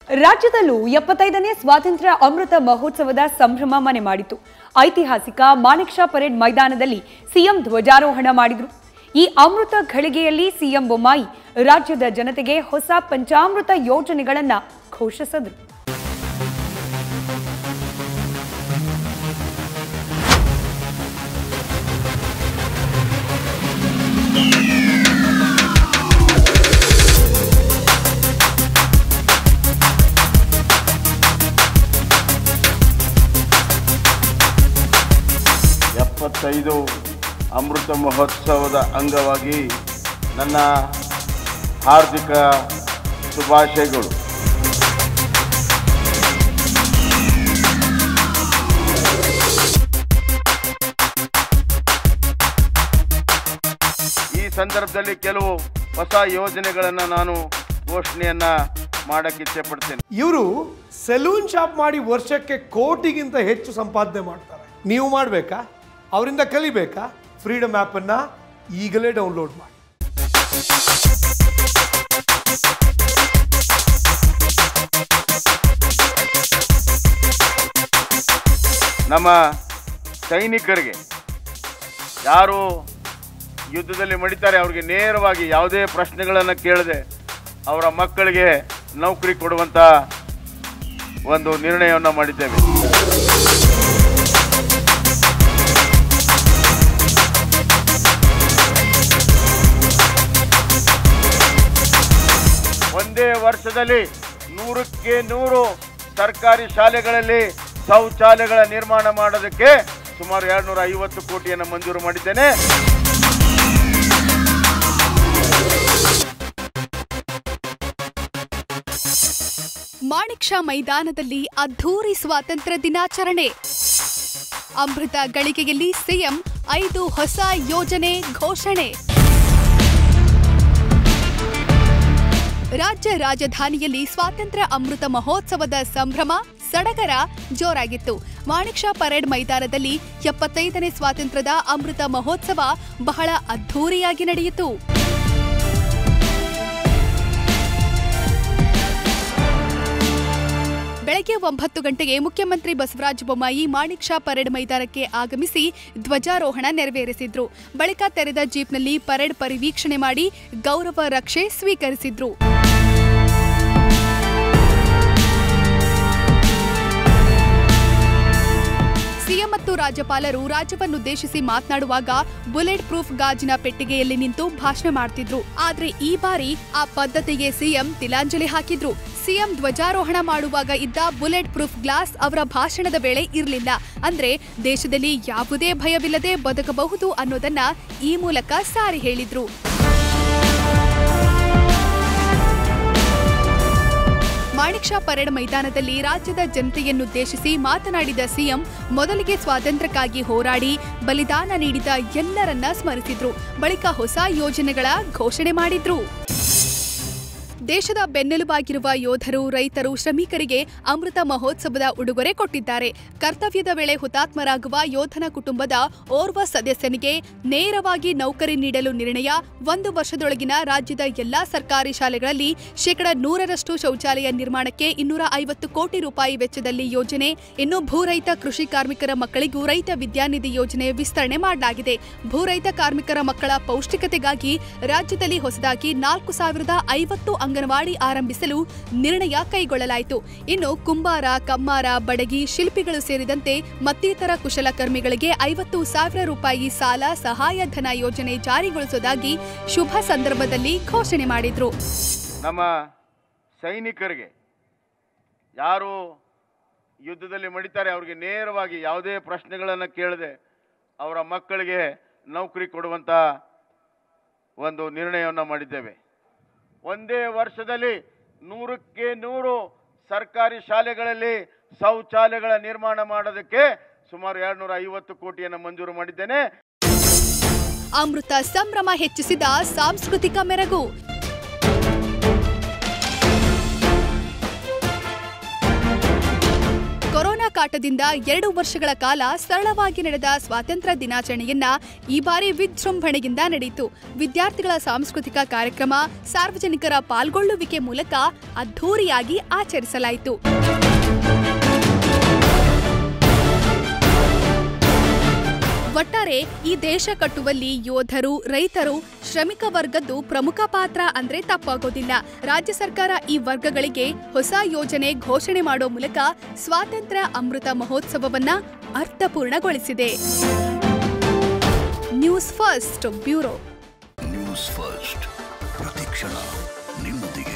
ರಾಜ್ಯದಲ್ಲೂ ಎಪ್ಪತ್ತೈದನೇ ಸ್ವಾತಂತ್ರ್ಯ ಅಮೃತ ಮಹೋತ್ಸವದ ಸಂಭ್ರಮ ಮನೆ ಮಾಡಿತು ಐತಿಹಾಸಿಕ ಮಾಣಿಕ್ ಶಾ ಪರೇಡ್ ಮೈದಾನದಲ್ಲಿ ಸಿಎಂ ಧ್ವಜಾರೋಹಣ ಮಾಡಿದ್ರು ಈ ಅಮೃತ ಘಳಿಗೆಯಲ್ಲಿ ಸಿಎಂ ಬೊಮ್ಮಾಯಿ ರಾಜ್ಯದ ಜನತೆಗೆ ಹೊಸ ಪಂಚಾಮೃತ ಯೋಜನೆಗಳನ್ನ ಘೋಷಿಸಿದ್ರು ಎಪ್ಪತ್ತೈದು ಅಮೃತ ಮಹೋತ್ಸವದ ಅಂಗವಾಗಿ ನನ್ನ ಹಾರ್ದಿಕ ಶುಭಾಶಯಗಳು ಈ ಸಂದರ್ಭದಲ್ಲಿ ಕೆಲವು ಹೊಸ ಯೋಜನೆಗಳನ್ನು ನಾನು ಘೋಷಣೆಯನ್ನ ಮಾಡಕ್ಕೆ ಇಚ್ಛೆ ಪಡ್ತೇನೆ ಇವರು ಸೆಲೂನ್ ಶಾಪ್ ಮಾಡಿ ವರ್ಷಕ್ಕೆ ಕೋಟಿಗಿಂತ ಹೆಚ್ಚು ಸಂಪಾದನೆ ಮಾಡ್ತಾರೆ ನೀವು ಮಾಡಬೇಕಾ ಅವರಿಂದ ಕಲಿಬೇಕಾ ಫ್ರೀಡಮ್ ಆ್ಯಪನ್ನು ಈಗಲೇ ಡೌನ್ಲೋಡ್ ಮಾಡಿ ನಮ್ಮ ಸೈನಿಕರಿಗೆ ಯಾರು ಯುದ್ಧದಲ್ಲಿ ಮಡಿತಾರೆ ಅವ್ರಿಗೆ ನೇರವಾಗಿ ಯಾವುದೇ ಪ್ರಶ್ನೆಗಳನ್ನು ಕೇಳದೆ ಅವರ ಮಕ್ಕಳಿಗೆ ನೌಕರಿ ಕೊಡುವಂಥ ಒಂದು ನಿರ್ಣಯವನ್ನು ಮಾಡಿದ್ದೇವೆ ಒಂದೇ ವರ್ಷದಲ್ಲಿ ನೂರಕ್ಕೆ ನೂರು ಸರ್ಕಾರಿ ಶಾಲೆಗಳಲ್ಲಿ ಶೌಚಾಲಯಗಳ ನಿರ್ಮಾಣ ಮಾಡೋದಕ್ಕೆ ಸುಮಾರು ಎರಡ್ನೂರ ಐವತ್ತು ಕೋಟಿಯನ್ನು ಮಂಜೂರು ಮಾಡಿದ್ದೇನೆ ಮಾಣಿಕ್ ಶಾ ಮೈದಾನದಲ್ಲಿ ಅದ್ಧೂರಿ ಸ್ವಾತಂತ್ರ್ಯ ದಿನಾಚರಣೆ ಅಮೃತ ಗಳಿಗೆಯಲ್ಲಿ ಸಿಎಂ ಐದು ಹೊಸ ಯೋಜನೆ ಘೋಷಣೆ ರಾಜ್ಯ ರಾಜಧಾನಿಯಲ್ಲಿ ಸ್ವಾತಂತ್ರ್ಯ ಅಮೃತ ಮಹೋತ್ಸವದ ಸಂಭ್ರಮ ಸಡಗರ ಜೋರಾಗಿತ್ತು ಮಾಣಿಕ್ ಶಾ ಪರೇಡ್ ಮೈದಾನದಲ್ಲಿ ಎಪ್ಪತ್ತೈದನೇ ಸ್ವಾತಂತ್ರ್ಯದ ಅಮೃತ ಮಹೋತ್ಸವ ಬಹಳ ಅದ್ಧೂರಿಯಾಗಿ ನಡೆಯಿತು ಬೆಳಗ್ಗೆ ಒಂಬತ್ತು ಗಂಟೆಗೆ ಮುಖ್ಯಮಂತ್ರಿ ಬಸವರಾಜ ಬೊಮ್ಮಾಯಿ ಮಾಣಿಕ್ ಶಾ ಪರೇಡ್ ಮೈದಾನಕ್ಕೆ ಆಗಮಿಸಿ ಧ್ವಜಾರೋಹಣ ನೆರವೇರಿಸಿದ್ರು ಬಳಿಕ ತೆರೆದ ಜೀಪ್ನಲ್ಲಿ ಪರೇಡ್ ಪರಿವೀಕ್ಷಣೆ ಮಾಡಿ ಗೌರವ ರಕ್ಷೆ ಸ್ವೀಕರಿಸಿದ್ರು ಸಿಎಂ ಮತ್ತು ರಾಜ್ಯಪಾಲರು ರಾಜ್ಯವನ್ನುದ್ದೇಶಿಸಿ ಮಾತನಾಡುವಾಗ ಬುಲೆಟ್ ಪ್ರೂಫ್ ಗಾಜಿನ ಪೆಟ್ಟಿಗೆಯಲ್ಲಿ ನಿಂತು ಭಾಷಣ ಮಾಡ್ತಿದ್ರು ಆದ್ರೆ ಈ ಬಾರಿ ಆ ಪದ್ಧತಿಗೆ ಸಿಎಂ ತಿಲಾಂಜಲಿ ಹಾಕಿದ್ರು ಸಿಎಂ ಧ್ವಜಾರೋಹಣ ಮಾಡುವಾಗ ಇದ್ದ ಬುಲೆಟ್ ಪ್ರೂಫ್ ಗ್ಲಾಸ್ ಅವರ ಭಾಷಣದ ವೇಳೆ ಇರಲಿಲ್ಲ ಅಂದ್ರೆ ದೇಶದಲ್ಲಿ ಯಾವುದೇ ಭಯವಿಲ್ಲದೆ ಬದುಕಬಹುದು ಅನ್ನೋದನ್ನ ಈ ಮೂಲಕ ಸಾರಿ ಹೇಳಿದ್ರು ಮಾಣಿಕ್ ಶಾ ಪರೇಡ್ ಮೈದಾನದಲ್ಲಿ ರಾಜ್ಯದ ಜನತೆಯನ್ನುದ್ದೇಶಿಸಿ ಮಾತನಾಡಿದ ಸಿಎಂ ಮೊದಲಿಗೆ ಸ್ವಾತಂತ್ರ್ಯಕ್ಕಾಗಿ ಹೋರಾಡಿ ಬಲಿದಾನ ನೀಡಿದ ಎಲ್ಲರನ್ನ ಸ್ಮರಿಸಿದ್ರು ಬಳಿಕ ಹೊಸ ಯೋಜನೆಗಳ ಘೋಷಣೆ ಮಾಡಿದ್ರು ದೇಶದ ಬೆನ್ನೆಲುಬಾಗಿರುವ ಯೋಧರು ರೈತರು ಶ್ರಮಿಕರಿಗೆ ಅಮೃತ ಮಹೋತ್ಸವದ ಉಡುಗೊರೆ ಕೊಟ್ಟಿದ್ದಾರೆ ಕರ್ತವ್ಯದ ವೇಳೆ ಹುತಾತ್ಮರಾಗುವ ಯೋಧನ ಕುಟುಂಬದ ಓರ್ವ ಸದಸ್ಯನಿಗೆ ನೇರವಾಗಿ ನೌಕರಿ ನೀಡಲು ನಿರ್ಣಯ ಒಂದು ವರ್ಷದೊಳಗಿನ ರಾಜ್ಯದ ಎಲ್ಲಾ ಸರ್ಕಾರಿ ಶಾಲೆಗಳಲ್ಲಿ ಶೇಕಡ ನೂರರಷ್ಟು ಶೌಚಾಲಯ ನಿರ್ಮಾಣಕ್ಕೆ ಇನ್ನೂರ ಐವತ್ತು ಕೋಟಿ ರೂಪಾಯಿ ವೆಚ್ಚದಲ್ಲಿ ಯೋಜನೆ ಇನ್ನು ಭೂರಹಿತ ಕೃಷಿ ಕಾರ್ಮಿಕರ ಮಕ್ಕಳಿಗೂ ರೈತ ವಿದ್ಯಾನಿಧಿ ಯೋಜನೆ ವಿಸ್ತರಣೆ ಮಾಡಲಾಗಿದೆ ಭೂರಹಿತ ಕಾರ್ಮಿಕರ ಮಕ್ಕಳ ಪೌಷ್ಟಿಕತೆಗಾಗಿ ರಾಜ್ಯದಲ್ಲಿ ಹೊಸದಾಗಿ ನಾಲ್ಕು ಸಾವಿರದ ಐವತ್ತು ಅಂಗನವಾಡಿ ಆರಂಭಿಸಲು ನಿರ್ಣಯ ಕೈಗೊಳ್ಳಲಾಯಿತು ಇನ್ನು ಕುಂಬಾರ ಕಮ್ಮಾರ ಬಡಗಿ ಶಿಲ್ಪಿಗಳು ಸೇರಿದಂತೆ ಮತ್ತಿತರ ಕುಶಲಕರ್ಮಿಗಳಿಗೆ ಐವತ್ತು ಸಾವಿರ ರೂಪಾಯಿ ಸಾಲ ಸಹಾಯಧನ ಯೋಜನೆ ಜಾರಿಗೊಳಿಸುವುದಾಗಿ ಶುಭ ಸಂದರ್ಭದಲ್ಲಿ ಘೋಷಣೆ ಮಾಡಿದ್ರು ನಮ್ಮ ಸೈನಿಕರಿಗೆ ಯಾರು ಯುದ್ಧದಲ್ಲಿ ಮಡಿತಾರೆ ಅವ್ರಿಗೆ ನೇರವಾಗಿ ಯಾವುದೇ ಪ್ರಶ್ನೆಗಳನ್ನು ಕೇಳದೆ ಅವರ ಮಕ್ಕಳಿಗೆ ನೌಕರಿ ಕೊಡುವಂಥ ಒಂದು ನಿರ್ಣಯವನ್ನು ಮಾಡಿದ್ದೇವೆ ಒಂದೇ ವರ್ಷದಲ್ಲಿ ನೂರಕ್ಕೆ ನೂರು ಸರ್ಕಾರಿ ಶಾಲೆಗಳಲ್ಲಿ ಶೌಚಾಲಯಗಳ ನಿರ್ಮಾಣ ಮಾಡೋದಕ್ಕೆ ಸುಮಾರು ಎರಡ್ನೂರ ಐವತ್ತು ಕೋಟಿಯನ್ನು ಮಂಜೂರು ಮಾಡಿದ್ದೇನೆ ಅಮೃತ ಸಂಭ್ರಮ ಹೆಚ್ಚಿಸಿದ ಸಾಂಸ್ಕೃತಿಕ ಮೆರಗು ಕೊರೋನಾ ಕಾಟದಿಂದ ಎರಡು ವರ್ಷಗಳ ಕಾಲ ಸರಳವಾಗಿ ನಡೆದ ಸ್ವಾತಂತ್ರ್ಯ ದಿನಾಚರಣೆಯನ್ನ ಈ ಬಾರಿ ವಿಜೃಂಭಣೆಯಿಂದ ನಡೆಯಿತು ವಿದ್ಯಾರ್ಥಿಗಳ ಸಾಂಸ್ಕೃತಿಕ ಕಾರ್ಯಕ್ರಮ ಸಾರ್ವಜನಿಕರ ಪಾಲ್ಗೊಳ್ಳುವಿಕೆ ಮೂಲಕ ಅದ್ಧೂರಿಯಾಗಿ ಆಚರಿಸಲಾಯಿತು ಒಟ್ಟಾರೆ ಈ ದೇಶ ಕಟ್ಟುವಲ್ಲಿ ಯೋಧರು ರೈತರು ಶ್ರಮಿಕ ವರ್ಗದ್ದು ಪ್ರಮುಖ ಪಾತ್ರ ಅಂದ್ರೆ ತಪ್ಪಾಗೋದಿಲ್ಲ ರಾಜ್ಯ ಸರ್ಕಾರ ಈ ವರ್ಗಗಳಿಗೆ ಹೊಸ ಯೋಜನೆ ಘೋಷಣೆ ಮಾಡೋ ಮೂಲಕ ಸ್ವಾತಂತ್ರ್ಯ ಅಮೃತ ಮಹೋತ್ಸವವನ್ನ ಅರ್ಥಪೂರ್ಣಗೊಳಿಸಿದೆ news first bureau news first ಪ್ರತಿಕ್ಷಣ ನಿಮ್ಮೊಂದಿಗೆ